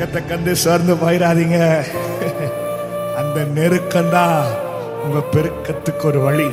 நெருக்கத்தை கண்டு சோர்ந்து போயிடாதீங்க அந்த நெருக்கம்தான் உங்க பெருக்கத்துக்கு ஒரு வழி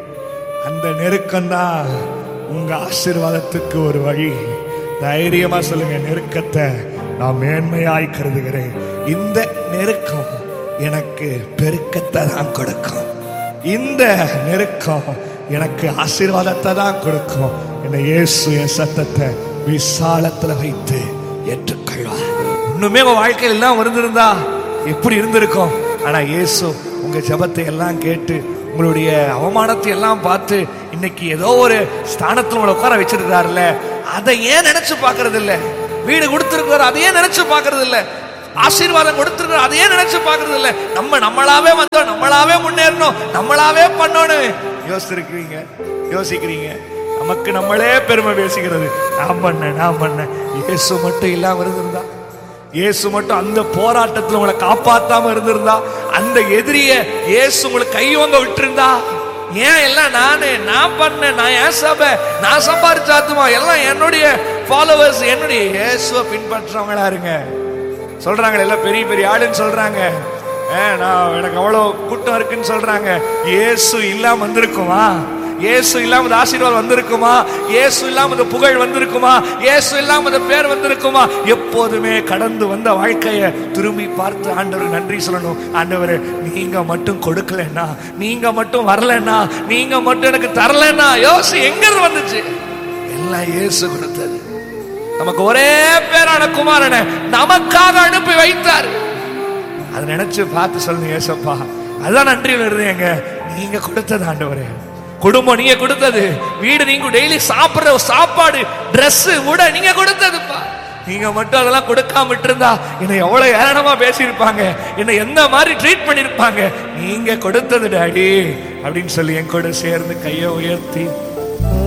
அந்த நெருக்கம்தான் உங்க ஆசீர்வாதத்துக்கு ஒரு வழி தைரியமா சொல்லுங்க நெருக்கத்தை நான் மேன்மையாய் கருதுகிறேன் இந்த நெருக்கம் எனக்கு பெருக்கத்தை தான் கொடுக்கும் இந்த நெருக்கம் எனக்கு ஆசீர்வாதத்தை தான் கொடுக்கும் என்ன இயேசு என் சத்தத்தை விசாலத்துல வைத்து ஏற்றுக்கொள்வார் இன்னுமே உங்க வாழ்க்கையில் எல்லாம் இருந்திருந்தா எப்படி இருந்திருக்கும் ஆனா இயேசு உங்க ஜெபத்தை எல்லாம் கேட்டு உங்களுடைய அவமானத்தை எல்லாம் பார்த்து இன்னைக்கு ஏதோ ஒரு ஸ்தானத்துல உங்களை உட்கார வச்சிருக்காருல்ல அதை ஏன் நினைச்சு பார்க்கறது இல்ல வீடு கொடுத்திருக்கிறாரு அதை ஏன் நினைச்சு பார்க்கறது இல்ல ஆசீர்வாதம் கொடுத்திருக்கிறார் அதை ஏன் நினைச்சு பார்க்கறது இல்ல நம்ம நம்மளாவே வந்தோம் நம்மளாவே முன்னேறணும் நம்மளாவே பண்ணணும் யோசிச்சிருக்கிறீங்க யோசிக்கிறீங்க நமக்கு நம்மளே பெருமை பேசிக்கிறது நான் பண்ண நான் பண்ண இயேசு மட்டும் இல்லாம இருந்திருந்தா இயேசு மட்டும் அந்த போராட்டத்துல உங்களை காப்பாத்தாம இருந்திருந்தா அந்த எதிரிய இயேசு உங்களுக்கு கையோங்க விட்டிருந்தா ஏன் எல்லாம் நானு நான் பண்ணேன் நான் ஏன் சபை நான் சம்பாரிச்சாத்துமா எல்லாம் என்னுடைய ஃபாலோவர்ஸ் என்னுடைய இயேசுவை பின்பற்றவங்களா இருங்க சொல்றாங்க எல்லாம் பெரிய பெரிய ஆளுன்னு சொல்றாங்க ஏ, நான் எனக்கு அவ்வளோ கூட்டம் இருக்குன்னு சொல்றாங்க இயேசு இல்லாம வந்திருக்குமா இயேசு இல்லாம இந்த ஆசீர்வாதம் வந்திருக்குமா இயேசு இல்லாம இந்த புகழ் வந்திருக்குமா இயேசு இல்லாம இந்த பேர் வந்திருக்குமா எப்போதுமே கடந்து வந்த வாழ்க்கைய திரும்பி பார்த்து ஆண்டவர் நன்றி சொல்லணும் ஆண்டவர் நீங்க மட்டும் கொடுக்கலன்னா நீங்க மட்டும் வரலன்னா நீங்க மட்டும் எனக்கு தரலன்னா யோசி எங்க இருந்து வந்துச்சு எல்லாம் இயேசு கொடுத்தது நமக்கு ஒரே பேரான குமாரனை நமக்காக அனுப்பி வைத்தார் அதை நினைச்சு பார்த்து சொல்லுங்க ஏசப்பா அதான் நன்றி வருதுங்க நீங்க கொடுத்தது ஆண்டவரே குடும்பம் நீங்க கொடுத்தது வீடு நீங்க டெய்லி சாப்பிடுற சாப்பாடு Dress உட நீங்க கொடுத்ததுப்பா நீங்க மட்டும் அதெல்லாம் கொடுக்காம விட்டிருந்தா என்னை எவ்வளவு ஏளனமா பேசியிருப்பாங்க என்னை எந்த மாதிரி ட்ரீட் பண்ணிருப்பாங்க நீங்க கொடுத்தது டாடி அப்படின்னு சொல்லி என் கூட சேர்ந்து கையை உயர்த்தி